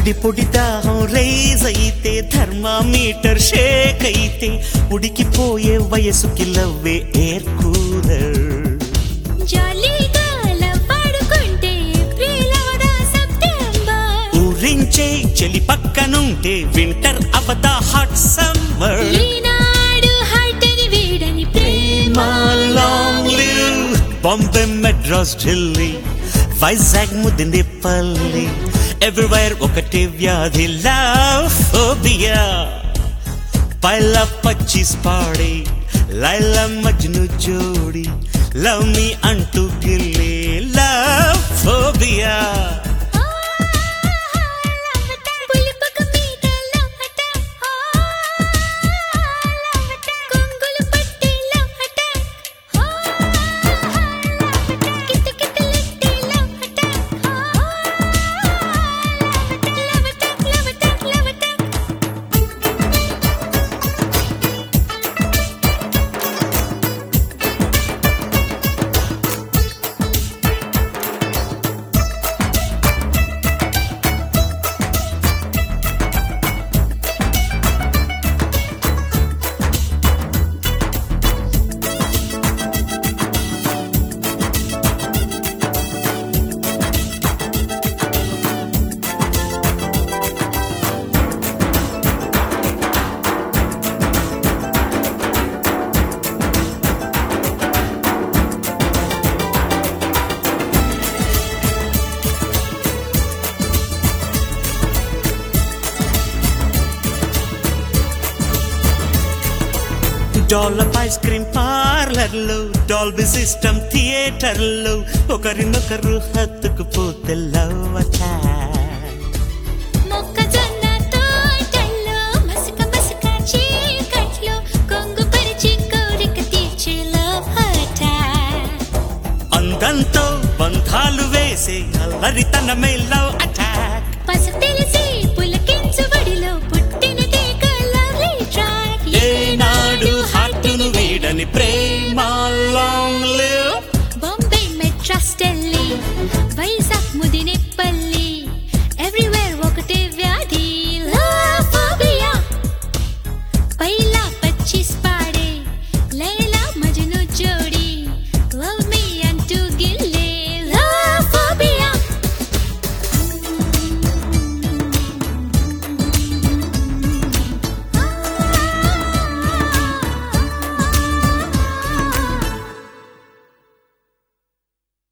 పొడి పొడి దాహం రైజ్ అయితే థర్మామీటర్ షేక్ అయితే ఉడికిపోయే వయసుకి లవ్వే ఎయిర్ కూలర్ జాలీగా లవ్వాడుకుంటే ఏప్రిల్ అవదా సెప్టెంబర్ ఊరించే చెలి పక్కనుంటే వింటర్ అవదా హాట్ సమ్మర్ ఈనాడు హార్ట్ అని వీడని ప్రేమ long live Bombay Madras Delhi Vizag Mudinepalli everywhere ఒకటే వ్యాధి లవ్ ఫోబియా పైల పచ్చిస్ పాడే లైలా మజ్ను జోడి లవ్ మీ అంటూ గిల్లే లవ్ ఫోబియా పులిపక మీద లవట కొంగులు పట్టి లవట కిట కిటలెట్టి లవట లవట లవట లవట డాలప్ ఐస్ క్రీమ్ పార్లర్ లో డాల్బీ సిస్టమ్ థియేటర్ లో ఒకరినొకరు హత్తుకుపోతే లవ్ అటాక్ మొక్కజొన్న తోటల్లో మసక మసక చీకట్లో కొంగు పరిచి కోరిక తీర్చే లవ్ అటాక్ అందంతో బంధాలు వేసే అల్లరితనమే లవ్ అటాక్ పసు తెలిసి పులకించు వడిలో పుట్టినదే లవ్లీ ట్రాక్ ఏనాడు హార్టును వీడని ప్రేమ